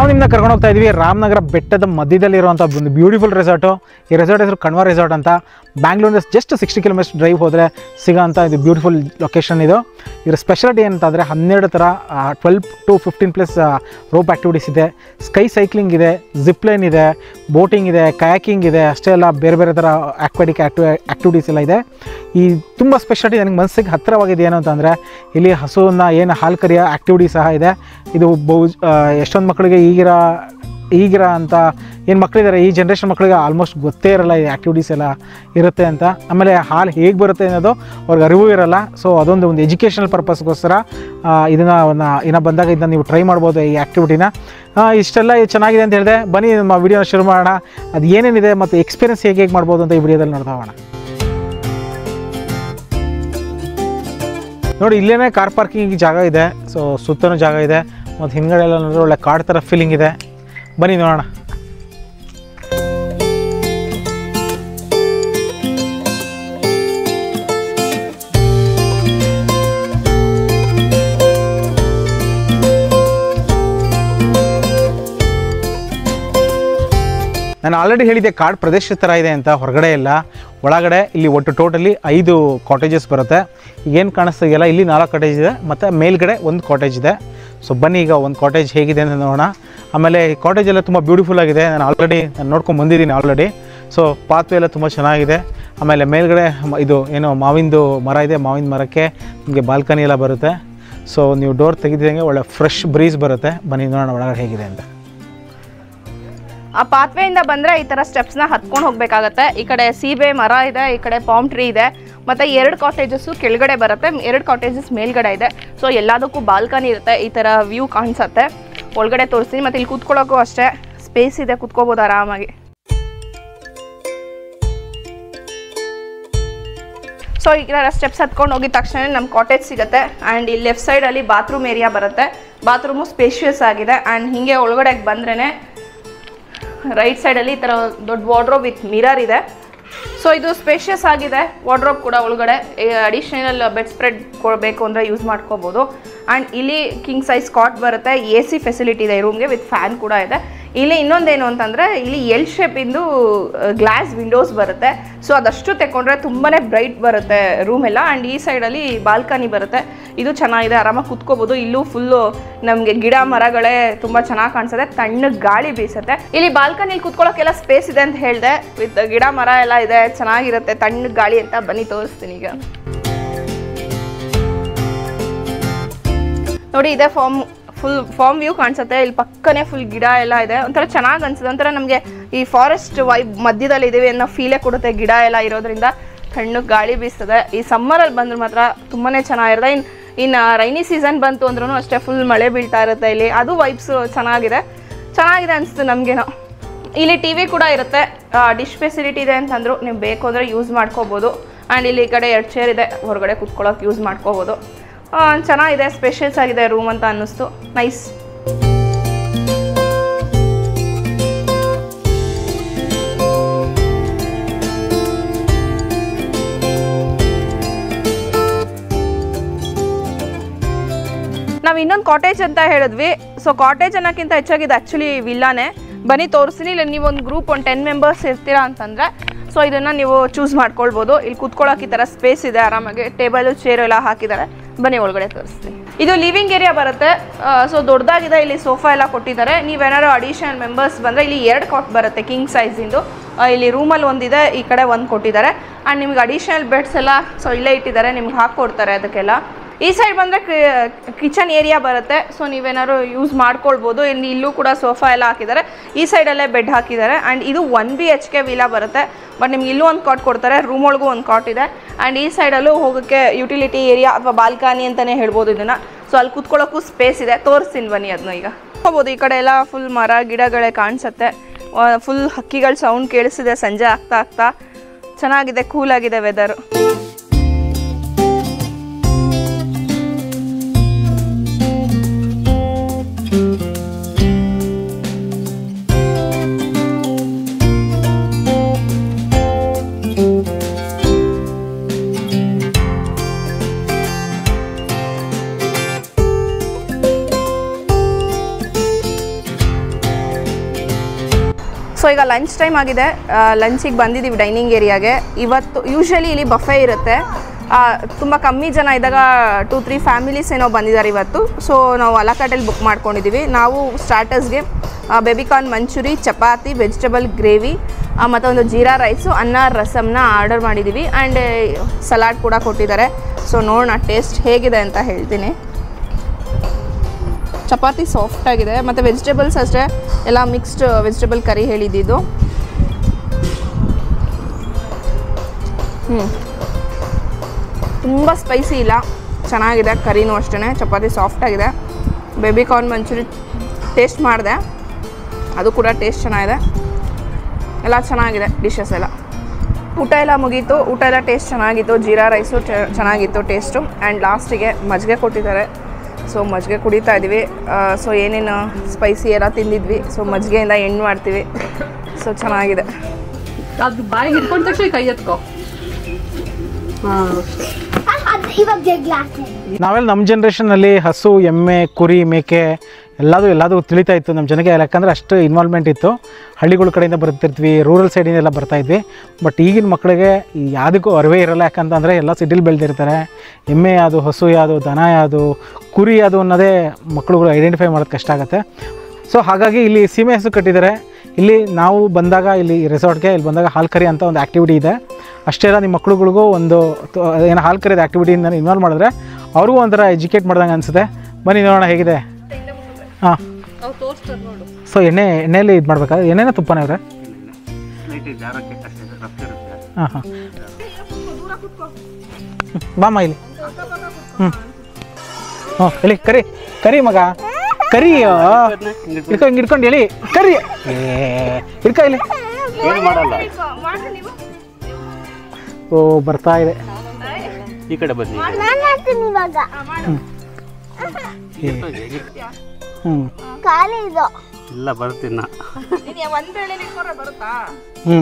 ನಾವು ನಿಮ್ಮನ್ನ ಕರ್ಕೊಂಡು ಹೋಗ್ತಾ ಇದ್ವಿ ರಾಮನಗರ ಬೆಟ್ಟದ ಮಧ್ಯದಲ್ಲಿರುವಂಥ ಒಂದು ಬ್ಯೂಟಿಫುಲ್ ರೆಸಾರ್ಟು ಈ ರೆಸಾರ್ಟ್ ಹೆಸರು ಕಣ್ವ ರೆಸಾರ್ಟ್ ಅಂತ ಬ್ಯಾಂಗ್ಳೂರಿಂದ ಜಸ್ಟ್ ಸಿಕ್ಸ್ಟಿ ಕಿಲೋಮೀಟರ್ಸ್ ಡ್ರೈವ್ ಹೋದರೆ ಸಿಗೋಂಥ ಇದು ಬ್ಯೂಟಿಫುಲ್ ಲೊಕೇಶನ್ ಇದು ಇದರ ಸ್ಪೆಷಾಲಿಟಿ ಏನಂತಂದರೆ ಹನ್ನೆರಡು ಥರ twelve to fifteen plus rope activities ಇದೆ ಸ್ಕೈ ಸೈಕ್ಲಿಂಗ್ ಇದೆ ಜಿಪ್ ಲೈನ್ ಇದೆ ಬೋಟಿಂಗ್ ಇದೆ ಕಯಾಕಿಂಗ್ ಇದೆ ಅಷ್ಟೇ ಅಲ್ಲ ಬೇರೆ ಬೇರೆ ಥರ ಆಕ್ವಾಟಿಕ್ ಆಕ್ಟಿವ್ ಆ್ಯಕ್ಟಿವಿಟೀಸ್ ಎಲ್ಲ ಇದೆ ಈ ತುಂಬ ಸ್ಪೆಷಾಲಿಟಿ ನನಗೆ ಮನಸ್ಸಿಗೆ ಹತ್ತಿರವಾಗಿದೆ ಏನು ಅಂತಂದರೆ ಇಲ್ಲಿ ಹಸುವನ್ನು ಏನು ಹಾಲು ಕರಿಯೋ ಆ್ಯಕ್ಟಿವಿಟಿ ಸಹ ಇದೆ ಇದು ಬಹು ಎಷ್ಟೊಂದು ಮಕ್ಕಳಿಗೆ ಈಗಿರ ಈಗಿರ ಅಂತ ಏನು ಮಕ್ಕಳಿದ್ದಾರೆ ಈ ಜನ್ರೇಷನ್ ಮಕ್ಕಳಿಗೆ ಆಲ್ಮೋಸ್ಟ್ ಗೊತ್ತೇ ಇರಲ್ಲ ಈ ಆ್ಯಕ್ಟಿವಿಟೀಸ್ ಎಲ್ಲ ಇರುತ್ತೆ ಅಂತ ಆಮೇಲೆ ಹಾಲು ಹೇಗೆ ಬರುತ್ತೆ ಅನ್ನೋದು ಅವ್ರಿಗೆ ಅರಿವು ಇರಲ್ಲ ಸೊ ಅದೊಂದು ಒಂದು ಎಜುಕೇಷನಲ್ ಪರ್ಪಸ್ಗೋಸ್ಕರ ಇದನ್ನು ಒಂದು ಇನ್ನು ಬಂದಾಗ ಇದನ್ನ ನೀವು ಟ್ರೈ ಮಾಡ್ಬೋದು ಈ ಆ್ಯಕ್ಟಿವಿಟಿನ ಇಷ್ಟೆಲ್ಲ ಚೆನ್ನಾಗಿದೆ ಅಂತ ಹೇಳಿದೆ ಬನ್ನಿ ನಮ್ಮ ವಿಡಿಯೋನ ಶುರು ಮಾಡೋಣ ಅದು ಏನೇನಿದೆ ಮತ್ತು ಎಕ್ಸ್ಪೀರಿಯನ್ಸ್ ಹೇಗೆ ಹೇಗೆ ಮಾಡ್ಬೋದು ಅಂತ ಈ ವಿಡಿಯೋದಲ್ಲಿ ನೋಡ್ತಾ ಹೋಗೋಣ ನೋಡಿ ಇಲ್ಲೇ ಕಾರ್ ಪಾರ್ಕಿಂಗ್ ಜಾಗ ಇದೆ ಸೊ ಸುತ್ತಲೂ ಜಾಗ ಇದೆ ಮತ್ತು ಹಿಂದ್ಗಡೆ ಎಲ್ಲ ನೋಡಿದ್ರೆ ಒಳ್ಳೆ ಕಾಡ್ ಥರ ಫೀಲಿಂಗ್ ಇದೆ ಬನ್ನಿ ನೋಡೋಣ ನಾನು ಆಲ್ರೆಡಿ ಹೇಳಿದ್ದೆ ಕಾಡು ಪ್ರದೇಶ ಥರ ಇದೆ ಅಂತ ಹೊರಗಡೆ ಇಲ್ಲ ಒಳಗಡೆ ಇಲ್ಲಿ ಒಟ್ಟು ಟೋಟಲಿ ಐದು ಕಾಟೇಜಸ್ ಬರುತ್ತೆ ಏನು ಕಾಣಿಸ್ತಿದೆಯಲ್ಲ ಇಲ್ಲಿ ನಾಲ್ಕು ಕಾಟೇಜ್ ಇದೆ ಮತ್ತು ಮೇಲ್ಗಡೆ ಒಂದು ಕಾಟೇಜ್ ಇದೆ ಸೊ ಬನ್ನಿ ಈಗ ಒಂದು ಕಾಟೇಜ್ ಹೇಗಿದೆ ಅಂತ ನೋಡೋಣ ಆಮೇಲೆ ಈ ಕಾಟೇಜ್ ಎಲ್ಲ ತುಂಬ ಬ್ಯೂಟಿಫುಲ್ ಆಗಿದೆ ನಾನು ಆಲ್ರೆಡಿ ನಾನು ನೋಡ್ಕೊಂಡು ಬಂದಿದ್ದೀನಿ ಆಲ್ರೆಡಿ ಸೊ ಪಾತ್ವೆ ಎಲ್ಲ ತುಂಬ ಚೆನ್ನಾಗಿದೆ ಆಮೇಲೆ ಮೇಲ್ಗಡೆ ಮ- ಇದು ಏನು ಮಾವಿಂದು ಮರ ಇದೆ ಮಾವಿನ ಮರಕ್ಕೆ ನಿಮಗೆ ಬಾಲ್ಕನಿ ಎಲ್ಲ ಬರುತ್ತೆ ಸೊ ನೀವು ಡೋರ್ ತೆಗೆದಿದಂಗೆ ಒಳ್ಳೆ ಫ್ರೆಶ್ ಬ್ರೀಸ್ ಬರುತ್ತೆ ಬನ್ನಿ ನೋಡೋಣ ಒಳಗಡೆ ಹೇಗಿದೆ ಅಂತ ಆ ಪಾತ್ವೆಯಿಂದ ಬಂದ್ರೆ ಈ ತರ ಸ್ಟೆಪ್ಸ್ ನ ಹತ್ಕೊಂಡು ಹೋಗ್ಬೇಕಾಗತ್ತೆ ಈ ಕಡೆ ಸೀಬೆ ಮರ ಇದೆ ಈ ಕಡೆ ಪಾಮ್ ಟ್ರೀ ಇದೆ ಮತ್ತೆ ಎರಡು ಕಾಟೇಜಸ್ ಕೆಳಗಡೆ ಬರುತ್ತೆ ಎರಡು ಕಾಟೇಜಸ್ ಮೇಲ್ಗಡೆ ಇದೆ ಸೊ ಎಲ್ಲದಕ್ಕೂ ಬಾಲ್ಕನಿ ಇರುತ್ತೆ ಈ ತರ ವ್ಯೂ ಕಾಣಿಸುತ್ತೆ ಒಳಗಡೆ ತೋರಿಸ್ತೀನಿ ಮತ್ತೆ ಇಲ್ಲಿ ಕೂತ್ಕೊಳ್ಳೋಕ್ಕೂ ಅಷ್ಟೇ ಸ್ಪೇಸ್ ಇದೆ ಕೂತ್ಕೋಬೋದು ಆರಾಮಾಗಿ ಸೊ ಈ ಥರ ಸ್ಟೆಪ್ಸ್ ಹತ್ಕೊಂಡು ಹೋಗಿದ ತಕ್ಷಣ ನಮ್ಮ ಕಾಟೇಜ್ ಸಿಗುತ್ತೆ ಆ್ಯಂಡ್ ಇಲ್ಲಿ ಲೆಫ್ಟ್ ಸೈಡಲ್ಲಿ ಬಾತ್ರೂಮ್ ಏರಿಯಾ ಬರುತ್ತೆ ಬಾತ್ರೂಮು ಸ್ಪೇಷಿಯಸ್ ಆಗಿದೆ ಆ್ಯಂಡ್ ಹೀಗೆ ಒಳಗಡೆ ಬಂದ್ರೇ ರೈಟ್ ಸೈಡಲ್ಲಿ ಈ ಥರ ದೊಡ್ಡ ವಾರ್ಡ್ರೋಬ್ ವಿತ್ ಮಿರರ್ ಇದೆ ಸೊ ಇದು ಸ್ಪೇಷಿಯಸ್ ಆಗಿದೆ ವಾರ್ಡ್ರೋಬ್ ಕೂಡ ಒಳಗಡೆ ಅಡಿಷನಲ್ ಬೆಡ್ ಸ್ಪ್ರೆಡ್ ಕೊಡಬೇಕು ಅಂದರೆ ಯೂಸ್ ಮಾಡ್ಕೋಬೋದು ಆ್ಯಂಡ್ ಇಲ್ಲಿ ಕಿಂಗ್ ಸೈಜ್ ಕಾಟ್ ಬರುತ್ತೆ ಎ ಸಿ ಫೆಸಿಲಿಟಿ ಇದೆ ಈ ರೂಮ್ಗೆ ವಿತ್ ಫ್ಯಾನ್ ಕೂಡ ಇದೆ ಇಲ್ಲಿ ಇನ್ನೊಂದೇನು ಅಂತಂದರೆ ಇಲ್ಲಿ ಎಲ್ ಶೇಪಿಂದು ಗ್ಲಾಸ್ ವಿಂಡೋಸ್ ಬರುತ್ತೆ ಸೊ ಅದಷ್ಟು ತೆಕೊಂಡ್ರೆ ತುಂಬಾ ಬ್ರೈಟ್ ಬರುತ್ತೆ ರೂಮ್ ಎಲ್ಲ ಆ್ಯಂಡ್ ಈ ಸೈಡಲ್ಲಿ ಬಾಲ್ಕನಿ ಬರುತ್ತೆ ಇದು ಚೆನ್ನಾಗಿದೆ ಆರಾಮಾಗಿ ಕುತ್ಕೋಬೋದು ಇಲ್ಲೂ ಫುಲ್ಲು ನಮಗೆ ಗಿಡ ಮರಗಳೇ ತುಂಬ ಚೆನ್ನಾಗಿ ಕಾಣಿಸುತ್ತೆ ತಣ್ಣಗೆ ಗಾಳಿ ಬೀಸುತ್ತೆ ಇಲ್ಲಿ ಬಾಲ್ಕನಿಲಿ ಕುತ್ಕೊಳ್ಳೋಕೆಲ್ಲ ಸ್ಪೇಸ್ ಇದೆ ಅಂತ ಹೇಳಿದೆ ವಿತ್ ಗಿಡ ಮರ ಎಲ್ಲ ಇದೆ ಚೆನ್ನಾಗಿರುತ್ತೆ ತಣ್ಣಗೆ ಗಾಳಿ ಅಂತ ಬನ್ನಿ ತೋರಿಸ್ತೀನಿ ಈಗ ನೋಡಿ ಇದೆ ಫಾರ್ಮ್ ಫುಲ್ ಫಾರ್ಮ್ ವ್ಯೂ ಕಾಣಿಸುತ್ತೆ ಇಲ್ಲಿ ಪಕ್ಕನೇ ಫುಲ್ ಗಿಡ ಎಲ್ಲ ಇದೆ ಒಂಥರ ಚೆನ್ನಾಗಿ ಅನ್ಸುತ್ತೆ ಒಂಥರ ನಮಗೆ ಈ ಫಾರೆಸ್ಟ್ ವೈಬ್ ಮಧ್ಯದಲ್ಲಿ ಇದ್ದೀವಿ ಅನ್ನೋ ಫೀಲೇ ಕೊಡುತ್ತೆ ಗಿಡ ಎಲ್ಲ ಇರೋದ್ರಿಂದ ತಣ್ಣಗೆ ಗಾಳಿ ಬೀಸ್ತದೆ ಈ ಸಮ್ಮರಲ್ಲಿ ಬಂದ್ರೆ ಮಾತ್ರ ತುಂಬಾ ಚೆನ್ನಾಗಿರುತ್ತೆ ಇನ್ನು ಇನ್ನು ರೈನಿ ಸೀಸನ್ ಬಂತು ಅಂದ್ರೂ ಅಷ್ಟೇ ಫುಲ್ ಮಳೆ ಬೀಳ್ತಾ ಇರುತ್ತೆ ಇಲ್ಲಿ ಅದು ವೈಬ್ಸ್ ಚೆನ್ನಾಗಿದೆ ಚೆನ್ನಾಗಿದೆ ಅನಿಸ್ತು ನಮಗೇನೋ ಇಲ್ಲಿ ಟಿ ವಿ ಕೂಡ ಇರುತ್ತೆ ಡಿಶ್ ಫೆಸಿಲಿಟಿ ಇದೆ ಅಂತಂದ್ರು ನೀವು ಬೇಕು ಅಂದರೆ ಯೂಸ್ ಮಾಡ್ಕೋಬೋದು ಆ್ಯಂಡ್ ಇಲ್ಲಿ ಈ ಕಡೆ ಎರಡು ಚೇರ್ ಇದೆ ಹೊರಗಡೆ ಕುತ್ಕೊಳ್ಳೋಕೆ ಯೂಸ್ ಮಾಡ್ಕೋಬೋದು ಆ, ಚೆನ್ನಾಗಿದೆ ಸ್ಪೆಷಲ್ಸ್ ಆಗಿದೆ ರೂಮ್ ಅಂತ ಅನ್ನಿಸ್ತು ನೈಸ್ ನಾವು ಇನ್ನೊಂದು ಕಾಟೇಜ್ ಅಂತ ಹೇಳಿದ್ವಿ ಸೊ ಕಾಟೇಜ್ ಅನ್ನೋಕ್ಕಿಂತ ಹೆಚ್ಚಾಗಿ ಇದು ಆ್ಯಕ್ಚುಲಿ ವಿಲ್ಲಾನೇ ಬನ್ನಿ ತೋರಿಸ್ತೀನಿ ಇಲ್ಲ ನೀವು ಒಂದು ಗ್ರೂಪ್ ಒಂದು ಟೆನ್ ಮೆಂಬರ್ಸ್ ಇರ್ತೀರಾ ಅಂತಂದರೆ ಸೊ ಇದನ್ನು ನೀವು ಚೂಸ್ ಮಾಡ್ಕೊಳ್ಬೋದು ಇಲ್ಲಿ ಕುತ್ಕೊಳ್ಳೋಕೆ ಈ ಥರ ಸ್ಪೇಸ್ ಇದೆ ಆರಾಮಾಗಿ ಟೇಬಲು ಚೇರು ಎಲ್ಲ ಹಾಕಿದ್ದಾರೆ ಬನ್ನಿ ಒಳಗಡೆ ತೋರಿಸ್ತೀನಿ ಇದು ಲಿವಿಂಗ್ ಏರಿಯಾ ಬರುತ್ತೆ ಸೊ ದೊಡ್ಡದಾಗಿದೆ ಇಲ್ಲಿ ಸೋಫಾ ಎಲ್ಲ ಕೊಟ್ಟಿದ್ದಾರೆ ನೀವೇನಾದ್ರು ಅಡಿಷನಲ್ ಮೆಂಬರ್ಸ್ ಬಂದರೆ ಇಲ್ಲಿ ಎರಡು ಕಾಟ್ ಬರುತ್ತೆ ಕಿಂಗ್ ಸೈಜಿಂದು ಇಲ್ಲಿ ರೂಮಲ್ಲಿ ಒಂದಿದೆ ಈ ಕಡೆ ಒಂದು ಕೊಟ್ಟಿದ್ದಾರೆ ಆ್ಯಂಡ್ ನಿಮ್ಗೆ ಅಡಿಷನಲ್ ಬೆಡ್ಸ್ ಎಲ್ಲ ಸೊ ಇಲ್ಲೇ ಇಟ್ಟಿದ್ದಾರೆ ನಿಮ್ಗೆ ಹಾಕ್ಕೊಡ್ತಾರೆ ಅದಕ್ಕೆಲ್ಲ ಈ ಸೈಡ್ ಬಂದರೆ ಕಿಚನ್ ಏರಿಯಾ ಬರುತ್ತೆ ಸೊ ನೀವೇನಾದ್ರು ಯೂಸ್ ಮಾಡ್ಕೊಳ್ಬೋದು ಇಲ್ಲಿ ಇಲ್ಲೂ ಕೂಡ ಸೋಫಾ ಎಲ್ಲ ಹಾಕಿದ್ದಾರೆ ಈ ಸೈಡಲ್ಲೇ ಬೆಡ್ ಹಾಕಿದ್ದಾರೆ ಆ್ಯಂಡ್ ಇದು one B H K villa ಬರುತ್ತೆ ಬಟ್ ನಿಮ್ಗೆ ಇಲ್ಲೂ ಒಂದು ಕಾಟ್ ಕೊಡ್ತಾರೆ ರೂಮ್ ಒಳಗೂ ಒಂದು ಕಾಟ್ ಇದೆ ಆ್ಯಂಡ್ ಈ ಸೈಡಲ್ಲೂ ಹೋಗೋಕ್ಕೆ ಯುಟಿಲಿಟಿ ಏರಿಯಾ ಅಥವಾ ಬಾಲ್ಕನಿ ಅಂತಲೇ ಹೇಳ್ಬೋದು ಇದನ್ನು ಸೊ ಅಲ್ಲಿ ಕುತ್ಕೊಳ್ಳೋಕ್ಕೂ ಸ್ಪೇಸ್ ಇದೆ ತೋರಿಸ್ತೀನಿ ಬನ್ನಿ ಅದನ್ನ ಈಗ ಹೋಗ್ಬೋದು ಈ ಕಡೆ ಎಲ್ಲ ಫುಲ್ ಮರ ಗಿಡಗಳೇ ಕಾಣಿಸುತ್ತೆ ಫುಲ್ ಹಕ್ಕಿಗಳ ಸೌಂಡ್ ಕೇಳಿಸಿದೆ ಸಂಜೆ ಆಗ್ತಾ ಆಗ್ತಾ ಚೆನ್ನಾಗಿದೆ ಕೂಲಾಗಿದೆ ವೆದರು ಈಗ ಲಂಚ್ ಟೈಮ್ ಆಗಿದೆ ಲಂಚಿಗೆ ಬಂದಿದ್ದೀವಿ ಡೈನಿಂಗ್ ಏರಿಯಾಗೆ ಇವತ್ತು ಯೂಶ್ವಲಿ ಇಲ್ಲಿ ಬಫೆ ಇರುತ್ತೆ ತುಂಬ ಕಮ್ಮಿ ಜನ ಇದ್ದಾಗ ಟೂ ತ್ರೀ ಫ್ಯಾಮಿಲೀಸ್ ಏನೋ ಬಂದಿದ್ದಾರೆ ಇವತ್ತು ಸೊ ನಾವು ಅಲಕಾಟಲ್ಲಿ ಬುಕ್ ಮಾಡ್ಕೊಂಡಿದ್ದೀವಿ ನಾವು ಸ್ಟಾರ್ಟರ್ಸ್ಗೆ baby corn manchurian chapati vegetable gravy ಮತ್ತು ಒಂದು ಜೀರಾ ರೈಸು ಅನ್ನ ರಸಮ್ನ ಆರ್ಡರ್ ಮಾಡಿದ್ದೀವಿ ಆ್ಯಂಡ್ ಸಲಾಡ್ ಕೂಡ ಕೊಟ್ಟಿದ್ದಾರೆ ಸೊ ನೋಡೋಣ ಟೇಸ್ಟ್ ಹೇಗಿದೆ ಅಂತ ಹೇಳ್ತೀನಿ ಚಪಾತಿ ಸಾಫ್ಟ್ ಆಗಿದೆ ಮತ್ತು ವೆಜಿಟೇಬಲ್ಸ್ ಅಷ್ಟೇ ಎಲ್ಲ ಮಿಕ್ಸ್ಡ್ ವೆಜಿಟೇಬಲ್ ಕರಿ ಹೇಳಿದ್ದು ಹ್ಞೂ ತುಂಬ ಸ್ಪೈಸಿ ಇಲ್ಲ ಚೆನ್ನಾಗಿದೆ ಕರಿನೂ ಅಷ್ಟೇ ಚಪಾತಿ ಸಾಫ್ಟ್ ಆಗಿದೆ ಬೇಬಿ ಕಾರ್ನ್ ಮಂಚೂರಿ ಟೇಸ್ಟ್ ಮಾಡಿದೆ ಅದು ಕೂಡ ಟೇಸ್ಟ್ ಚೆನ್ನಾಗಿದೆ ಎಲ್ಲ ಚೆನ್ನಾಗಿದೆ ಡಿಶಸ್ ಎಲ್ಲ ಊಟ ಎಲ್ಲ ಮುಗೀತು ಊಟ ಎಲ್ಲ ಟೇಸ್ಟ್ ಚೆನ್ನಾಗಿತ್ತು ಜೀರಾ ರೈಸು ಚ- ಚೆನ್ನಾಗಿತ್ತು ಟೇಸ್ಟು ಆ್ಯಂಡ್ ಲಾಸ್ಟಿಗೆ ಮಜ್ಜಿಗೆ ಕೊಟ್ಟಿದ್ದಾರೆ ಸೊ ಮಜ್ಜಿಗೆ ಕುಡಿತಾ ಇದ್ದೀವಿ ಸೊ ಏನೇನು ಸ್ಪೈಸಿ ಎಲ್ಲ ತಿಂದಿದ್ವಿ ಸೊ ಮಜ್ಜಿಗೆಯಿಂದ ಎಣ್ಣು ಮಾಡ್ತೀವಿ ಸೊ ಚೆನ್ನಾಗಿದೆ ಅದು ಬಾಯಿಗೆ ಹಿಡ್ಕೊಂಡ ತಕ್ಷಣ ಕೈ ಎತ್ಕೋ ಹಾಂ ಅಷ್ಟೇ ಅದು ಇವಾಗ ಗ್ಲಾಸ್ ನಾವೆಲ್ಲ ನಮ್ಮ ಜನ್ರೇಷನಲ್ಲಿ ಹಸು ಎಮ್ಮೆ ಕುರಿ ಮೇಕೆ ಎಲ್ಲದೂ ಎಲ್ಲದೂ ತಿಳಿತಾ ಇತ್ತು ನಮ್ಮ ಜನಕ್ಕೆ ಯಾಕಂದರೆ ಅಷ್ಟು ಇನ್ವಾಲ್ವ್ಮೆಂಟ್ ಇತ್ತು ಹಳ್ಳಿಗಳ ಕಡೆಯಿಂದ ಬರ್ತಿರ್ತೀವಿ ರೂರಲ್ ಸೈಡಿಂದ ಎಲ್ಲ ಬರ್ತಾ ಇದ್ವಿ ಬಟ್ ಈಗಿನ ಮಕ್ಕಳಿಗೆ ಈ ಯಾವುದಕ್ಕೂ ಅರಿವೇ ಇರಲ್ಲ ಯಾಕಂತಂದರೆ ಎಲ್ಲ ಸಿಟಿಲಿ ಬೆಳೆದಿರ್ತಾರೆ ಎಮ್ಮೆ ಯಾವುದು ಹಸು ಯಾವುದು ದನ ಯಾವುದು ಕುರಿ ಯಾವುದು ಅನ್ನೋದೇ ಮಕ್ಕಳುಗಳು ಐಡೆಂಟಿಫೈ ಮಾಡೋದು ಕಷ್ಟ ಆಗುತ್ತೆ ಸೊ ಹಾಗಾಗಿ ಇಲ್ಲಿ ಸೀಮೆ ಹಸು ಕಟ್ಟಿದ್ದಾರೆ ಇಲ್ಲಿ ನಾವು ಬಂದಾಗ ಇಲ್ಲಿ ರೆಸಾರ್ಟ್ಗೆ ಇಲ್ಲಿ ಬಂದಾಗ ಹಾಲು ಕರಿ ಅಂತ ಒಂದು ಆ್ಯಕ್ಟಿವಿಟಿ ಇದೆ ಅಷ್ಟೇ ಅಲ್ಲ ನಿಮ್ಮ ಮಕ್ಳುಗಳಿಗೂ ಒಂದು ತ- ಏನು ಹಾಲು ಕರಿದ ಆ್ಯಕ್ಟಿವಿಟಿಯಿಂದ ಇನ್ವಾಲ್ವ್ ಮಾಡಿದ್ರೆ ಅವ್ರಿಗೂ ಒಂಥರ ಎಜುಕೇಟ್ ಮಾಡ್ದಂಗೆ ಅನಿಸುತ್ತೆ ಬನ್ನಿ ನೋಡೋಣ ಹೇಗಿದೆ ಹಾಂ ಅವು ತೋರಿಸ್ತದೆ ನೋಡು ಸೊ ಎಣ್ಣೆ ಎಣ್ಣೆಯಲ್ಲಿ ಇದು ಮಾಡ್ಬೇಕಾ ಎಣ್ಣೆನ ತುಪ್ಪನೇ ಅವ್ರೆ ಲೈಟ್ ಜಾರಕ್ಕೆ ಅಷ್ಟೇ ರಫ್ ಇರುತ್ತೆ ಹಾಂ ಹಾಂ ಬಾಮ್ಮ ಇಲ್ಲಿ ಹ್ಞೂ ಹ್ಞೂ ಹೇಳಿ ಕರಿ ಕರಿ ಮಗ ಕರಿ ಹಿಡ್ಕೊ ಹಿಂಗೆ ಹಿಡ್ಕೊಂಡು ಹೇಳಿ ಕರಿ ಏ ಹಿಡ್ಕೊ ಇಲ್ಲಿ ಏನು ಮಾಡಲ್ಲ ಓ ಬರ್ತಾ ಇದೆ ಈ ಕಡೆ ಬನ್ನಿ ನಾನು ಮಾಡ್ತೀನಿ ಇವಾಗ ಏ, ಹ್ಞೂ ಖಾಲಿ ಇದು ಇಲ್ಲ ಬರ್ತೀನಿ ನಾ ಹ್ಞೂ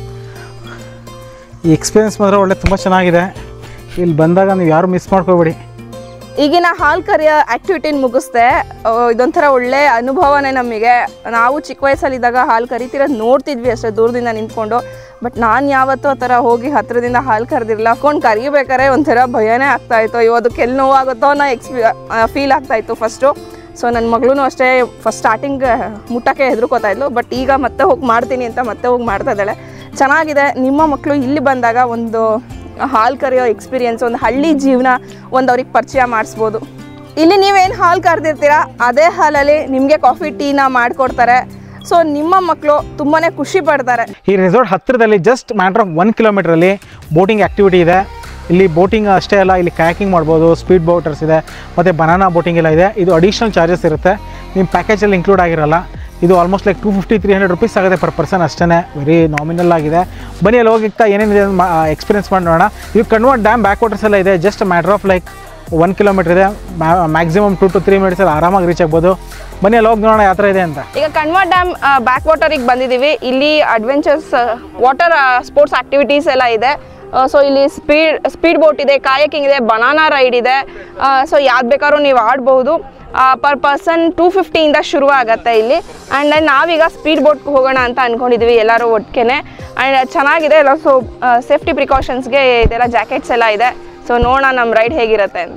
ಈ ಎಕ್ಸ್ಪೀರಿಯನ್ಸ್ ಮಾತ್ರ ಒಳ್ಳೆ ತುಂಬ ಚೆನ್ನಾಗಿದೆ ಇಲ್ಲಿ ಬಂದಾಗ ನೀವು ಯಾರು ಮಿಸ್ ಮಾಡ್ಕೋಬೇಡಿ ಈಗಿನ ಹಾಲು ಕರಿಯೋ ಆ್ಯಕ್ಟಿವಿಟಿನ ಮುಗಿಸ್ದೆ ಆ, ಇದೊಂಥರ ಒಳ್ಳೆ ಅನುಭವನೇ ನಮಗೆ ನಾವು ಚಿಕ್ಕ ವಯಸ್ಸಲ್ಲಿದ್ದಾಗ ಹಾಲು ಕರಿತಿರೋದು ನೋಡ್ತಿದ್ವಿ ಅಷ್ಟೇ ದೂರದಿಂದ ನಿಂತ್ಕೊಂಡು ಬಟ್ ನಾನು ಯಾವತ್ತೂ ಆ ಥರ ಹೋಗಿ ಹತ್ರದಿಂದ ಹಾಲು ಕರೆದಿರಲಿಲ್ಲ ಹಾಕೊಂಡು ಕರಿಬೇಕಾರೆ ಒಂಥರ ಭಯನೇ ಆಗ್ತಾಯಿತ್ತು ಅಯ್ಯೋ ಅದಕ್ಕೆ ಎಲ್ಲಿ ನೋವಾಗುತ್ತೋ ಅನ್ನೋ ಎಕ್ಸ್ಪಿ ಫೀಲ್ ಆಗ್ತಾಯಿತ್ತು ಫಸ್ಟು ಸೊ ನನ್ನ ಮಗಳೂ ಅಷ್ಟೇ ಫಸ್ಟ್ ಸ್ಟಾರ್ಟಿಂಗ್ ಮುಟ್ಟಕ್ಕೆ ಹೆದರ್ಕೋತಾ ಇದ್ಲು ಬಟ್ ಈಗ ಮತ್ತೆ ಹೋಗಿ ಮಾಡ್ತೀನಿ ಅಂತ ಮತ್ತೆ ಹೋಗಿ ಮಾಡ್ತಾ ಇದ್ದಾಳೆ ಚೆನ್ನಾಗಿದೆ ನಿಮ್ಮ ಮಕ್ಕಳು ಇಲ್ಲಿ ಬಂದಾಗ ಒಂದು ಹಾಲು ಕರೆಯೋ ಎಕ್ಸ್ಪೀರಿಯನ್ಸ್ ಒಂದು ಹಳ್ಳಿ ಜೀವನ ಒಂದು ಅವ್ರಿಗೆ ಪರಿಚಯ ಮಾಡಿಸ್ಬೋದು ಇಲ್ಲಿ ನೀವೇನು ಹಾಲು ಕರೆದಿರ್ತೀರಾ ಅದೇ ಹಾಲಲ್ಲಿ ನಿಮಗೆ ಕಾಫಿ ಟೀನ ಮಾಡಿಕೊಡ್ತಾರೆ ಸೊ ನಿಮ್ಮ ಮಕ್ಕಳು ತುಂಬಾ ಖುಷಿ ಪಡ್ತಾರೆ ಈ ರೆಸಾರ್ಟ್ ಹತ್ತಿರದಲ್ಲಿ ಜಸ್ಟ್ ಮ್ಯಾಟ್ರ್ ಆಫ್ ಒನ್ ಕಿಲೋಮೀಟ್ರಲ್ಲಿ ಬೋಟಿಂಗ್ ಆ್ಯಕ್ಟಿವಿಟಿ ಇದೆ ಇಲ್ಲಿ ಬೋಟಿಂಗ್ ಅಷ್ಟೇ ಅಲ್ಲ ಇಲ್ಲಿ ಕಯಾಕಿಂಗ್ ಮಾಡ್ಬೋದು ಸ್ಪೀಡ್ ಬೋಟರ್ಸ್ ಇದೆ ಮತ್ತು ಬನಾನಾ ಬೋಟಿಂಗ್ ಎಲ್ಲ ಇದೆ ಇದು ಅಡಿಷ್ನಲ್ ಚಾರ್ಜಸ್ ಇರುತ್ತೆ ನಿಮ್ಮ ಪ್ಯಾಕೇಜಲ್ಲಿ ಇನ್ಕ್ಲೂಡ್ ಆಗಿರಲ್ಲ ಇದು almost like two fifty three hundred rupees ಆಗುತ್ತೆ ಪರ್ ಪರ್ಸನ್ ಅಷ್ಟೇ ವೆರಿ ನಾಮಿನಲ್ ಆಗಿದೆ ಬನ್ನಿ ಅಲ್ಲಿ ಹೋಗಿಕ್ತಾ ಏನೇನಿದೆ ಎಕ್ಸ್ಪೀರಿಯನ್ಸ್ ಮಾಡಿ ನೋಡೋಣ ಇದು ಕಣ್ವಾಡ್ ಡ್ಯಾಮ್ ಬ್ಯಾಕ್ ವಾಟರ್ಸ್ ಎಲ್ಲ ಇದೆ just matter of like one kilometre ಇದೆ ಮ್ಯಾಕ್ಸಿಮಮ್ ಟು ಟು ತ್ರೀ ಮಿನಿಟ್ಸಲ್ಲಿ ಆರಾಮಾಗಿ ರೀಚ್ ಆಗ್ಬೋದು ಬನ್ನಿ ಅಲ್ಲಿ ಹೋಗಿ ನೋಡೋಣ ಯಾವ ಥರ ಇದೆ ಅಂತ ಈಗ ಕಣ್ವ ಡ್ಯಾಮ್ ಬ್ಯಾಕ್ ವಾಟರಿಗೆ ಬಂದಿದ್ದೀವಿ ಇಲ್ಲಿ ಅಡ್ವೆಂಚರ್ಸ್ ವಾಟರ್ ಸ್ಪೋರ್ಟ್ಸ್ ಆಕ್ಟಿವಿಟೀಸ್ ಎಲ್ಲ ಇದೆ ಸೊ ಇಲ್ಲಿ ಸ್ಪೀಡ್ ಸ್ಪೀಡ್ ಬೋಟ್ ಇದೆ ಕಾಯಕಿಂಗ್ ಇದೆ ಬನಾನಾ ರೈಡ್ ಇದೆ ಸೊ ಯಾವ್ದು ಬೇಕಾದ್ರೂ ನೀವು ಆಡ್ಬೋದು ಪರ್ ಪರ್ಸನ್ ಟೂ ಫಿಫ್ಟಿಯಿಂದ ಶುರು ಆಗುತ್ತೆ ಇಲ್ಲಿ ಆ್ಯಂಡ್ ನಾವೀಗ ಸ್ಪೀಡ್ ಬೋಟ್ಗೆ ಹೋಗೋಣ ಅಂತ ಅಂದ್ಕೊಂಡಿದ್ದೀವಿ ಎಲ್ಲರೂ ಒಟ್ಟಿಗೆ ಆ್ಯಂಡ್ ಚೆನ್ನಾಗಿದೆ ಎಲ್ಲ ಸೊ ಸೇಫ್ಟಿ ಪ್ರಿಕಾಷನ್ಸ್ಗೆ ಇದೆಲ್ಲ ಜಾಕೆಟ್ಸ್ ಎಲ್ಲ ಇದೆ ಸೊ ನೋಡೋಣ ನಮ್ಮ ರೈಡ್ ಹೇಗಿರುತ್ತೆ ಅಂತ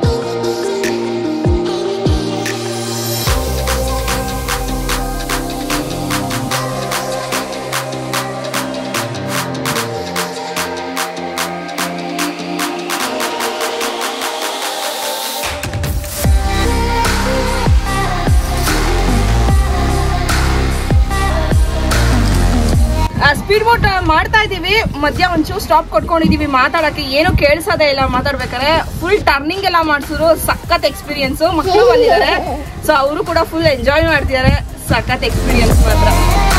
ಸ್ಪೀಡ್ ಬೋಟ್ ಮಾಡ್ತಾ ಇದೀವಿ ಮಧ್ಯ ಒಂಚೂರು ಸ್ಟಾಪ್ ಕೊಟ್ಕೊಂಡಿದೀವಿ ಮಾತಾಡಕ್ಕೆ ಏನು ಕೇಳಿಸೋದೇ ಇಲ್ಲ ಮಾತಾಡ್ಬೇಕಾರೆ ಫುಲ್ ಟರ್ನಿಂಗ್ ಎಲ್ಲ ಮಾಡ್ಸಿದ್ರು ಸಖತ್ ಎಕ್ಸ್ಪೀರಿಯನ್ಸ್ ಮಕ್ಕಳು ಬಂದಿದ್ದಾರೆ ಸೊ ಅವರು ಕೂಡ ಫುಲ್ ಎಂಜಾಯ್ ಮಾಡ್ತಿದ್ದಾರೆ ಸಖತ್ ಎಕ್ಸ್ಪೀರಿಯನ್ಸ್ ಮಾತ್ರ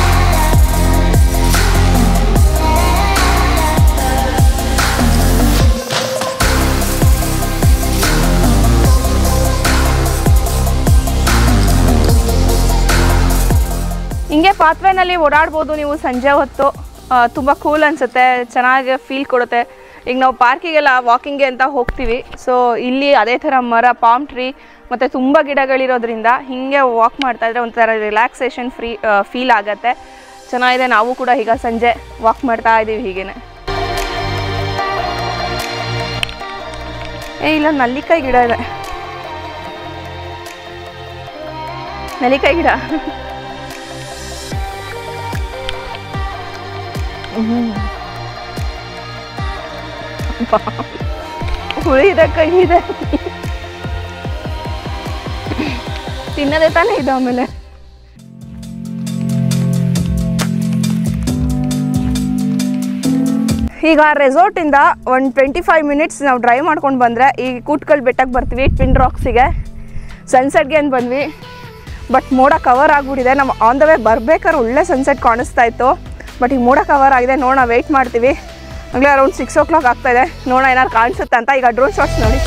ಹಿಂಗೆ ಪಾತ್ವೆನಲ್ಲಿ ಓಡಾಡ್ಬೋದು ನೀವು ಸಂಜೆ ಹೊತ್ತು ಆ, ತುಂಬ ಕೂಲ್ ಅನಿಸುತ್ತೆ ಚೆನ್ನಾಗಿ ಫೀಲ್ ಕೊಡುತ್ತೆ ಈಗ ನಾವು ಪಾರ್ಕಿಗೆಲ್ಲ ವಾಕಿಂಗ್ಗೆ ಅಂತ ಹೋಗ್ತೀವಿ ಸೊ ಇಲ್ಲಿ ಅದೇ ಥರ ಮರ ಪಾಮ್ ಟ್ರೀ ಮತ್ತು ತುಂಬ ಗಿಡಗಳಿರೋದ್ರಿಂದ ಹೀಗೆ ವಾಕ್ ಮಾಡ್ತಾ ಇದ್ರೆ ಒಂಥರ ರಿಲ್ಯಾಕ್ಸೇಷನ್ ಫ್ರೀ ಫೀಲ್ ಆಗುತ್ತೆ ಚೆನ್ನಾಗಿದೆ ನಾವು ಕೂಡ ಈಗ ಸಂಜೆ ವಾಕ್ ಮಾಡ್ತಾ ಇದ್ದೀವಿ ಹೀಗೇನೆ ಏ ಇಲ್ಲ ನಲ್ಲಿಕಾಯಿ ಗಿಡ ಇದೆ ನೆಲ್ಲಿಕಾಯಿ ಗಿಡ ಹ್ಮ್. ಹುಳಿ ಇದೆ ಕಹಿ ಇದೆ ತಿನ್ನದೇ ತಾನೇ ಇದೆ ಆಮೇಲೆ ಈಗ ರೆಸಾರ್ಟಿಂದ ಒಂದು ಟ್ವೆಂಟಿ ಫೈವ್ ಮಿನಿಟ್ಸ್ ನಾವು ಡ್ರೈವ್ ಮಾಡ್ಕೊಂಡು ಬಂದರೆ ಈ ಕೂಟ್ಕಲ್ ಬೆಟ್ಟಕ್ಕೆ ಬರ್ತೀವಿ ಟ್ವಿನ್ ರಾಕ್ಸಿಗೆ ಸನ್ಸೆಟ್ಗೆ ಅಂತ ಬಂದ್ವಿ ಬಟ್ ಮೋಡ ಕವರ್ ಆಗಿಬಿಟ್ಟಿದೆ ನಮ್ಮ ಆನ್ ದ ವೇ ಬರ್ಬೇಕಾದ್ರೆ ಒಳ್ಳೆ ಸನ್ಸೆಟ್ ಕಾಣಿಸ್ತಾ ಇತ್ತು ಬಟ್ ಈಗ ಮೋಡ ಕವರ್ ಆಗಿದೆ ನೋಡೋಣ ವೆಯ್ಟ್ ಮಾಡ್ತೀವಿ ಆಗಲೇ ಅರೌಂಡ್ ಸಿಕ್ಸ್ ಓ ಕ್ಲಾಕ್ ಆಗ್ತಾಯಿದೆ ನೋಡೋಣ ಏನಾದ್ರು ಕಾಣಿಸುತ್ತೆ ಅಂತ ಈಗ ಡ್ರೋನ್ ಶಾಟ್ಸ್ ನೋಡಿ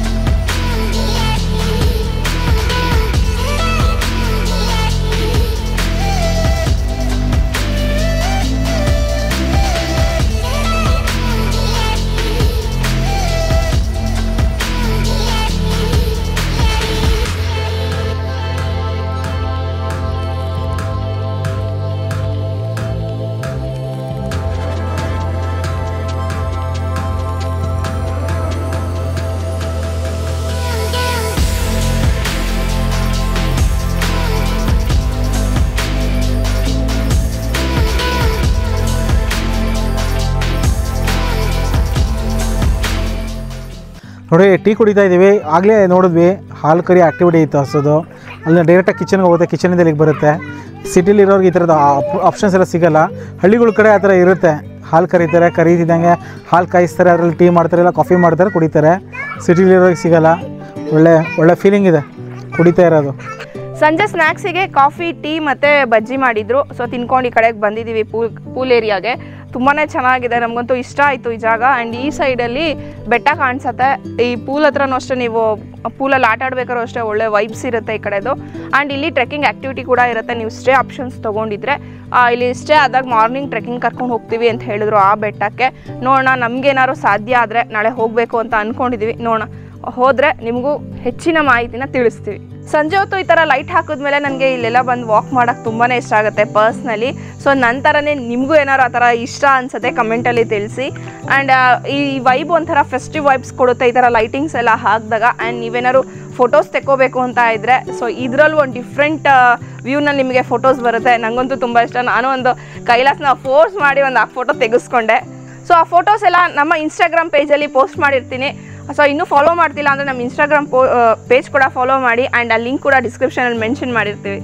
ನೋಡಿ ಟೀ ಕುಡಿತಾ ಇದ್ದೀವಿ ಆಗಲೇ ನೋಡಿದ್ವಿ ಹಾಲು ಕರಿ ಆ್ಯಕ್ಟಿವಿಟಿ ಇತ್ತು ಹಸೋದು ಅಲ್ಲಿ ಡೈರೆಕ್ಟಾಗಿ ಕಿಚನ್ಗೆ ಹೋಗುತ್ತೆ ಕಿಚನಿಂದ ಇಲ್ಲಿಗೆ ಬರುತ್ತೆ ಸಿಟಿಲಿ ಇರೋರಿಗೆ ಈ ಥರದ ಆಪ್ಷನ್ಸ್ ಎಲ್ಲ ಸಿಗಲ್ಲ ಹಳ್ಳಿಗಳ ಕಡೆ ಆ ಥರ ಇರುತ್ತೆ ಹಾಲು ಕರೀತಾರೆ ಕರೀತಿದ್ದಂಗೆ ಹಾಲು ಕಾಯಿಸ್ತಾರೆ ಅದರಲ್ಲಿ ಟೀ ಮಾಡ್ತಾರೆ ಇಲ್ಲ ಕಾಫಿ ಮಾಡ್ತಾರೆ ಕುಡಿತಾರೆ ಸಿಟಿಲಿರೋರಿಗೆ ಸಿಗಲ್ಲ ಒಳ್ಳೆ ಒಳ್ಳೆ ಫೀಲಿಂಗ್ ಇದೆ ಕುಡಿತಾ ಇರೋದು ಸಂಜೆ ಸ್ನ್ಯಾಕ್ಸಿಗೆ ಕಾಫಿ ಟೀ ಮತ್ತು ಬಜ್ಜಿ ಮಾಡಿದ್ರು ಸೊ ತಿನ್ಕೊಂಡು ಈ ಕಡೆಗೆ ಬಂದಿದ್ದೀವಿ ಪೂಲ್ ಪೂಲ್ ಏರಿಯಾಗೆ ತುಂಬಾ ಚೆನ್ನಾಗಿದೆ ನಮಗಂತೂ ಇಷ್ಟ ಆಯಿತು ಈ ಜಾಗ ಆ್ಯಂಡ್ ಈ ಸೈಡಲ್ಲಿ ಬೆಟ್ಟ ಕಾಣಿಸುತ್ತೆ ಈ ಪೂಲ್ ಹತ್ರನೂ ಅಷ್ಟೇ ನೀವು ಪೂಲಲ್ಲಿ ಆಟ ಆಡ್ಬೇಕಾದ್ರೂ ಅಷ್ಟೇ ಒಳ್ಳೆ ವೈಬ್ಸ್ ಇರುತ್ತೆ ಈ ಕಡೆದು ಆ್ಯಂಡ್ ಇಲ್ಲಿ ಟ್ರೆಕ್ಕಿಂಗ್ ಆ್ಯಕ್ಟಿವಿಟಿ ಕೂಡ ಇರುತ್ತೆ ನೀವು ಸ್ಟೇ ಆಪ್ಷನ್ಸ್ ತೊಗೊಂಡಿದ್ರೆ ಆ, ಇಲ್ಲಿ ಸ್ಟೇ ಆದಾಗ ಮಾರ್ನಿಂಗ್ ಟ್ರೆಕ್ಕಿಂಗ್ ಕರ್ಕೊಂಡು ಹೋಗ್ತೀವಿ ಅಂತ ಹೇಳಿದ್ರು ಆ ಬೆಟ್ಟಕ್ಕೆ ನೋಡೋಣ ನಮಗೇನಾದ್ರು ಸಾಧ್ಯ ಆದರೆ ನಾಳೆ ಹೋಗಬೇಕು ಅಂತ ಅಂದ್ಕೊಂಡಿದ್ದೀವಿ ನೋಡೋಣ ಹೋದರೆ ನಿಮಗೂ ಹೆಚ್ಚಿನ ಮಾಹಿತಿನ ತಿಳಿಸ್ತೀವಿ ಸಂಜೆ ಹೊತ್ತು ಈ ಥರ ಲೈಟ್ ಹಾಕಿದ್ಮೇಲೆ ನನಗೆ ಇಲ್ಲೆಲ್ಲ ಬಂದು ವಾಕ್ ಮಾಡೋಕ್ಕೆ ತುಂಬಾ ಇಷ್ಟ ಆಗುತ್ತೆ ಪರ್ಸ್ನಲಿ ಸೊ ನನ್ನ ಥರನೇ ನಿಮಗೂ ಏನಾರು ಆ ಥರ ಇಷ್ಟ ಅನ್ಸುತ್ತೆ ಕಮೆಂಟಲ್ಲಿ ತಿಳಿಸಿ ಆ್ಯಂಡ್ ಈ ವೈಬ್ ಒಂಥರ ಫೆಸ್ಟಿವ್ ವೈಬ್ಸ್ ಕೊಡುತ್ತೆ ಈ ಥರ ಲೈಟಿಂಗ್ಸ್ ಎಲ್ಲ ಹಾಕಿದಾಗ ಆ್ಯಂಡ್ ನೀವೇನಾದ್ರು ಫೋಟೋಸ್ ತೆಕ್ಕೋಬೇಕು ಅಂತ ಇದ್ದರೆ ಸೊ ಇದರಲ್ಲೂ ಒಂದು ಡಿಫ್ರೆಂಟ್ ವ್ಯೂನಲ್ಲಿ ನಿಮಗೆ ಫೋಟೋಸ್ ಬರುತ್ತೆ ನನಗಂತೂ ತುಂಬ ಇಷ್ಟ ನಾನು ಒಂದು ಕೈಲಾಸನ ಫೋರ್ಸ್ ಮಾಡಿ ಒಂದು ಆ ಫೋಟೋ ತೆಗೆಸ್ಕೊಂಡೆ ಸೊ ಆ ಫೋಟೋಸ್ ಎಲ್ಲ ನಮ್ಮ ಇನ್ಸ್ಟಾಗ್ರಾಮ್ ಪೇಜಲ್ಲಿ ಪೋಸ್ಟ್ ಮಾಡಿರ್ತೀನಿ ಸೊ ಇನ್ನೂ ಫಾಲೋ ಮಾಡ್ತಿಲ್ಲ ಅಂದರೆ ನಮ್ಮ ಇನ್ಸ್ಟಾಗ್ರಾಮ್ ಪೋ ಪೇಜ್ ಕೂಡ ಫಾಲೋ ಮಾಡಿ ಆ್ಯಂಡ್ ಆ ಲಿಂಕ್ ಕೂಡ ಡಿಸ್ಕ್ರಿಪ್ಷನಲ್ಲಿ ಮೆನ್ಷನ್ ಮಾಡಿರ್ತೀವಿ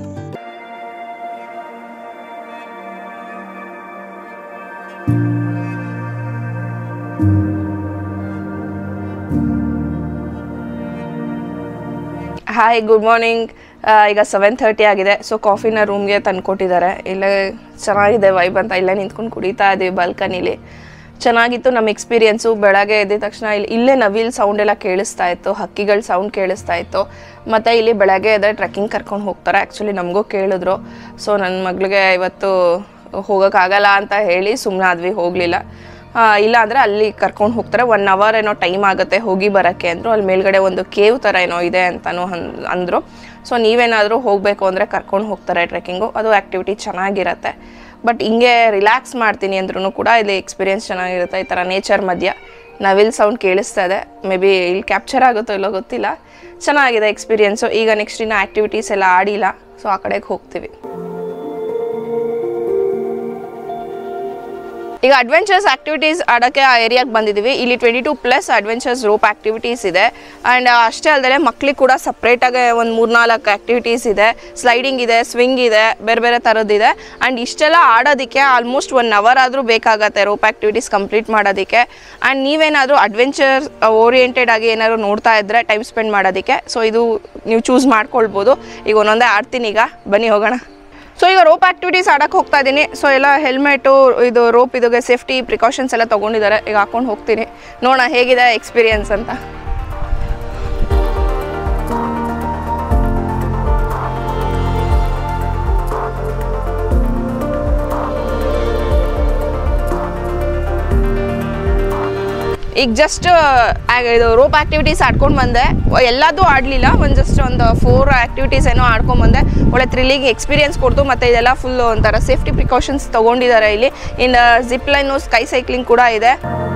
ಹಾಯ್ ಗುಡ್ ಮಾರ್ನಿಂಗ್ ಈಗ ಸೆವೆನ್ ಥರ್ಟಿ ಆಗಿದೆ ಸೊ ಕಾಫಿನ ರೂಮ್ಗೆ ತಂದ್ಕೊಟ್ಟಿದ್ದಾರೆ ಇಲ್ಲೇ ಚೆನ್ನಾಗಿದೆ ವೈಬ್ ಅಂತ ಇಲ್ಲೇ ನಿಂತ್ಕೊಂಡು ಕುಡಿತಾ ಇದ್ದೀವಿ ಬಾಲ್ಕನಿಲಿ ಚೆನ್ನಾಗಿತ್ತು ನಮ್ಮ ಎಕ್ಸ್ಪೀರಿಯೆನ್ಸು ಬೆಳಗ್ಗೆ ಎದ್ದ ತಕ್ಷಣ ಇಲ್ಲಿ ಇಲ್ಲೇ ನವಿಲ್ ಸೌಂಡ್ ಎಲ್ಲ ಕೇಳಿಸ್ತಾ ಇತ್ತು ಹಕ್ಕಿಗಳ ಸೌಂಡ್ ಕೇಳಿಸ್ತಾ ಇತ್ತು ಮತ್ತು ಇಲ್ಲಿ ಬೆಳಗ್ಗೆ ಎದ್ದರೆ ಟ್ರೆಕ್ಕಿಂಗ್ ಕರ್ಕೊಂಡು ಹೋಗ್ತಾರೆ ಆ್ಯಕ್ಚುಲಿ ನಮಗೂ ಕೇಳಿದ್ರು ಸೊ ನನ್ನ ಮಗಳಿಗೆ ಇವತ್ತು ಹೋಗೋಕ್ಕಾಗಲ್ಲ ಅಂತ ಹೇಳಿ ಸುಮ್ಮನಾದ್ವಿ ಹೋಗಲಿಲ್ಲ ಇಲ್ಲ ಅಂದರೆ ಅಲ್ಲಿ ಕರ್ಕೊಂಡು ಹೋಗ್ತಾರೆ ಒನ್ ಅವರ್ ಏನೋ ಟೈಮ್ ಆಗುತ್ತೆ ಹೋಗಿ ಬರೋಕ್ಕೆ ಅಂದರು ಅಲ್ಲಿ ಮೇಲ್ಗಡೆ ಒಂದು ಕೇವ್ ಥರ ಏನೋ ಇದೆ ಅಂತಲೂ ಅನ್ ಅಂದರು ಸೊ ನೀವೇನಾದರೂ ಹೋಗಬೇಕು ಅಂದರೆ ಕರ್ಕೊಂಡು ಹೋಗ್ತಾರೆ ಟ್ರೆಕ್ಕಿಂಗು ಅದು ಆ್ಯಕ್ಟಿವಿಟಿ ಚೆನ್ನಾಗಿರತ್ತೆ ಬಟ್ ಹಿಂಗೆ ರಿಲ್ಯಾಕ್ಸ್ ಮಾಡ್ತೀನಿ ಅಂದ್ರೂ ಕೂಡ ಇಲ್ಲಿ ಎಕ್ಸ್ಪೀರಿಯೆನ್ಸ್ ಚೆನ್ನಾಗಿರುತ್ತೆ ಈ ಥರ ನೇಚರ್ ಮಧ್ಯ ನವಿಲ್ ಸೌಂಡ್ ಕೇಳಿಸ್ತಾ ಇದೆ ಮೇ ಬಿ ಇಲ್ಲಿ ಕ್ಯಾಪ್ಚರ್ ಆಗುತ್ತೋ ಇಲ್ಲೋ ಗೊತ್ತಿಲ್ಲ ಚೆನ್ನಾಗಿದೆ ಎಕ್ಸ್ಪೀರಿಯೆನ್ಸು ಈಗ ನೆಕ್ಸ್ಟ್ ಇನ್ನು ಆ್ಯಕ್ಟಿವಿಟೀಸ್ ಎಲ್ಲ ಆಡಿಲ್ಲ ಸೊ ಆ ಕಡೆಗೆ ಹೋಗ್ತೀವಿ ಈಗ ಅಡ್ವೆಂಚರ್ಸ್ ಆಕ್ಟಿವಿಟೀಸ್ ಆಡೋಕ್ಕೆ ಆ ಏರಿಯಾಗೆ ಬಂದಿದ್ದೀವಿ ಇಲ್ಲಿ twenty two plus adventures rope activities ಇದೆ ಆ್ಯಂಡ್ ಅಷ್ಟೇ ಅಲ್ಲದೆ ಮಕ್ಕಳಿಗೆ ಕೂಡ ಸಪ್ರೇಟಾಗಿ ಒಂದು ಮೂರ್ನಾಲ್ಕು ಆಕ್ಟಿವಿಟೀಸ್ ಇದೆ ಸ್ಲೈಡಿಂಗ್ ಇದೆ ಸ್ವಿಂಗ್ ಇದೆ ಬೇರೆ ಬೇರೆ ಥರದ್ದಿದೆ ಆ್ಯಂಡ್ ಇಷ್ಟೆಲ್ಲ ಆಡೋದಕ್ಕೆ ಆಲ್ಮೋಸ್ಟ್ ಒನ್ ಅವರ್ ಆದರೂ ಬೇಕಾಗತ್ತೆ ರೋಪ್ ಆಕ್ಟಿವಿಟೀಸ್ ಕಂಪ್ಲೀಟ್ ಮಾಡೋದಕ್ಕೆ ಆ್ಯಂಡ್ ನೀವೇನಾದರೂ ಅಡ್ವೆಂಚರ್ ಓರಿಯೆಂಟೆಡ್ ಆಗಿ ಏನಾದ್ರು ನೋಡ್ತಾ ಇದ್ದರೆ ಟೈಮ್ ಸ್ಪೆಂಡ್ ಮಾಡೋದಕ್ಕೆ ಸೊ ಇದು ನೀವು ಚೂಸ್ ಮಾಡ್ಕೊಳ್ಬೋದು ಈಗ ಒಂದೊಂದೇ ಆಡ್ತೀನಿ ಈಗ ಬನ್ನಿ ಹೋಗೋಣ ಸೊ ಈಗ ರೋಪ್ ಆಕ್ಟಿವಿಟೀಸ್ ಆಡಕ್ಕೆ ಹೋಗ್ತಾ ಇದ್ದೀನಿ ಸೊ ಎಲ್ಲ ಹೆಲ್ಮೆಟು ಇದು ರೋಪ್ ಇದಕ್ಕೆ ಸೇಫ್ಟಿ ಪ್ರಿಕಾಷನ್ಸ್ ಎಲ್ಲ ತೊಗೊಂಡಿದ್ದಾರೆ ಈಗ ಹಾಕೊಂಡು ಹೋಗ್ತೀನಿ ನೋಡೋಣ ಹೇಗಿದೆ ಎಕ್ಸ್ಪೀರಿಯನ್ಸ್ ಅಂತ ಈಗ ಜಸ್ಟ್ ಇದು ರೋಪ್ ಆ್ಯಕ್ಟಿವಿಟೀಸ್ ಆಡ್ಕೊಂಡು ಬಂದೆ ಎಲ್ಲದೂ ಆಡಲಿಲ್ಲ ಒಂದು ಜಸ್ಟ್ ಒಂದು ಫೋರ್ ಆ್ಯಕ್ಟಿವಿಟೀಸ್ ಏನೋ ಆಡ್ಕೊಂಡು ಬಂದೆ ಒಳ್ಳೆ ಥ್ರಿಲ್ಲಿಂಗ್ ಎಕ್ಸ್ಪೀರಿಯನ್ಸ್ ಕೊಡ್ತು ಮತ್ತು ಇದೆಲ್ಲ ಫುಲ್ ಒಂಥರ ಸೇಫ್ಟಿ ಪ್ರಿಕಾಷನ್ಸ್ ತೊಗೊಂಡಿದ್ದಾರೆ ಇಲ್ಲಿ ಇನ್ನು ಜಿಪ್ ಲೈನು ಸ್ಕೈ ಸೈಕ್ಲಿಂಗ್ ಕೂಡ ಇದೆ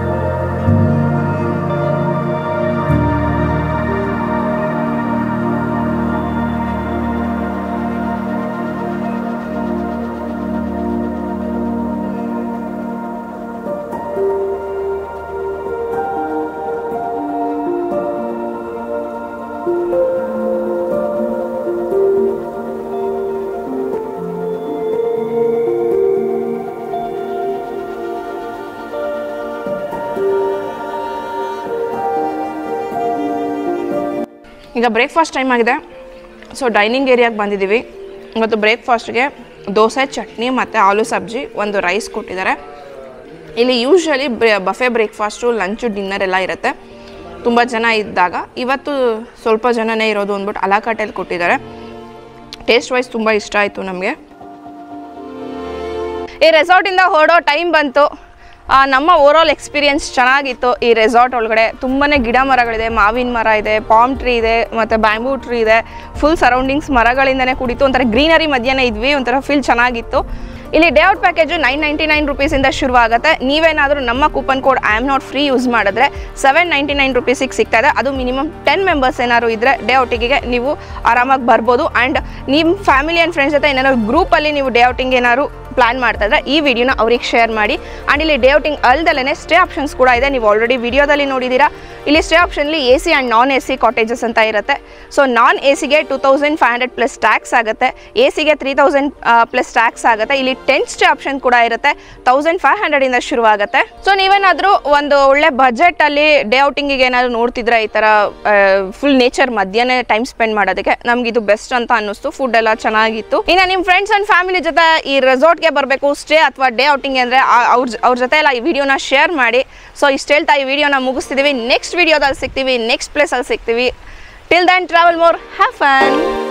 ಈಗ ಬ್ರೇಕ್ಫಾಸ್ಟ್ ಟೈಮ್ ಆಗಿದೆ ಸೊ ಡೈನಿಂಗ್ ಏರಿಯಾಗೆ ಬಂದಿದ್ದೀವಿ ಇವತ್ತು ಬ್ರೇಕ್ಫಾಸ್ಟ್ಗೆ ದೋಸೆ ಚಟ್ನಿ ಮತ್ತು ಆಲೂ ಸಬ್ಜಿ ಒಂದು ರೈಸ್ ಕೊಟ್ಟಿದ್ದಾರೆ ಇಲ್ಲಿ usually buffet breakfast lunch dinner ಎಲ್ಲ ಇರುತ್ತೆ ತುಂಬ ಜನ ಇದ್ದಾಗ ಇವತ್ತು ಸ್ವಲ್ಪ ಜನನೇ ಇರೋದು ಅಂದ್ಬಿಟ್ಟು ಅಲಾಕಾಟೆಲ್ಲಿ ಕೊಟ್ಟಿದ್ದಾರೆ ಟೇಸ್ಟ್ ವೈಸ್ ತುಂಬ ಇಷ್ಟ ಆಯಿತು ನಮಗೆ ಈ ರೆಸಾರ್ಟಿಂದ ಹೊರಡೋ ಟೈಮ್ ಬಂತು ಆ, ನಮ್ಮ ಓವರಾಲ್ ಎಕ್ಸ್ಪೀರಿಯನ್ಸ್ ಚೆನ್ನಾಗಿತ್ತು ಈ ರೆಸಾರ್ಟ್ ಒಳಗಡೆ ತುಂಬಾ ಗಿಡ ಮರಗಳಿದೆ ಮಾವಿನ ಮರ ಇದೆ ಪಾಮ್ ಟ್ರೀ ಇದೆ ಮತ್ತು ಬ್ಯಾಂಬೂ ಟ್ರೀ ಇದೆ ಫುಲ್ ಸರೌಂಡಿಂಗ್ಸ್ ಮರಗಳಿಂದನೇ ಕೂಡಿತ್ತು ಒಂಥರ ಗ್ರೀನರಿ ಮಧ್ಯನೇ ಇದ್ವಿ ಒಂಥರ ಫೀಲ್ ಚೆನ್ನಾಗಿತ್ತು ಇಲ್ಲಿ day out package nine ninety nine ರುಪೀಸಿಂದ ಶುರು ಆಗುತ್ತೆ ನೀವೇನಾದರೂ ನಮ್ಮ coupon code I am not free use ಮಾಡಿದ್ರೆ ಸೆವೆನ್ ನೈಂಟಿ ನೈನ್ ರುಪೀಸಿಗೆ ಸಿಗ್ತಾ ಇದೆ ಅದು ಮಿನಿಮಮ್ ಟೆನ್ ಮೆಂಬರ್ಸ್ ಏನಾದ್ರು ಇದ್ದರೆ ಡೇ ಔಟಿಗೆ ನೀವು ಆರಾಮಾಗಿ ಬರ್ಬೋದು ಆ್ಯಂಡ್ ನಿಮ್ಮ ಫ್ಯಾಮಿಲಿ ಆ್ಯಂಡ್ ಫ್ರೆಂಡ್ಸ್ ಜೊತೆ ಏನಾದ್ರು ಗ್ರೂಪಲ್ಲಿ ನೀವು ಡೇ ಔಟಿಂಗ್ ಏನಾದ್ರು ಪ್ಲಾನ್ ಮಾಡ್ತಾ ಇದ್ರೆ ಈ ವಿಡಿಯೋನ ಅವ್ರಿಗೆ ಶೇರ್ ಮಾಡಿ ಆ್ಯಂಡ್ ಇಲ್ಲಿ ಡೇ ಔಟಿಂಗ್ ಅಲ್ದಲ್ಲೇ ಸ್ಟೇ ಆಪ್ಷನ್ಸ್ ಕೂಡ ಇದೆ ನೀವು ಆಲ್ರೆಡಿ ವಿಡಿಯೋದಲ್ಲಿ ನೋಡಿದ್ದೀರಾ ಇಲ್ಲಿ ಸ್ಟೇ ಆಪ್ಷನ್ಲಿ A C and non A C cottages ಅಂತ ಇರುತ್ತೆ ಸೊ ನಾನ್ ಎ ಸಿಗೆ two thousand five hundred plus tax ಆಗುತ್ತೆ ಎ ಸಿಗೆ ತ್ರೀ ತೌಸಂಡ್ ಪ್ಲಸ್ ಟ್ಯಾಕ್ಸ್ ಆಗುತ್ತೆ ಇಲ್ಲಿ ಟೆಂಟ್ ಸ್ಟೇ ಆಪ್ಷನ್ ಕೂಡ ಇರುತ್ತೆ ತೌಸಂಡ್ ಫೈವ್ ಹಂಡ್ರೆಡಿಂದ ಶುರು ಆಗುತ್ತೆ ಸೊ ನೀವೇನಾದರೂ ಒಂದು ಒಳ್ಳೆ ಬಜೆಟಲ್ಲಿ ಡೇ ಔಟಿಂಗಿಗೆ ಏನಾದರೂ ನೋಡ್ತಿದ್ರೆ ಈ ಥರ ಫುಲ್ ನೇಚರ್ ಮಧ್ಯನೇ ಟೈಮ್ ಸ್ಪೆಂಡ್ ಮಾಡೋದಕ್ಕೆ ನಮ್ಗೆ ಇದು ಬೆಸ್ಟ್ ಅಂತ ಅನ್ನಿಸ್ತು ಫುಡ್ ಎಲ್ಲ ಚೆನ್ನಾಗಿತ್ತು ಇನ್ನು ನಿಮ್ಮ ಫ್ರೆಂಡ್ಸ್ ಆ್ಯಂಡ್ ಫ್ಯಾಮಿಲಿ ಜೊತೆ ಈ ರೆಸಾರ್ಟ್ಗೆ ಬರಬೇಕು ಸ್ಟೇ ಅಥವಾ ಡೇ ಔಟಿಂಗ್ ಅಂದರೆ ಅವ್ರ ಅವ್ರ ಜೊತೆ ಎಲ್ಲ ಈ ವಿಡಿಯೋನ ಶೇರ್ ಮಾಡಿ ಸೊ ಇಷ್ಟು ಹೇಳ್ತಾ ಈ ವಿಡಿಯೋನ ಮುಗಿಸ್ತಿದ್ದೀವಿ ನೆಕ್ಸ್ಟ್ ವಿಡಿಯೋದಲ್ಲಿ ಸಿಗ್ತೀವಿ ನೆಕ್ಸ್ಟ್ ಪ್ಲೇಸಲ್ಲಿ ಸಿಗ್ತೀವಿ till then travel more have fun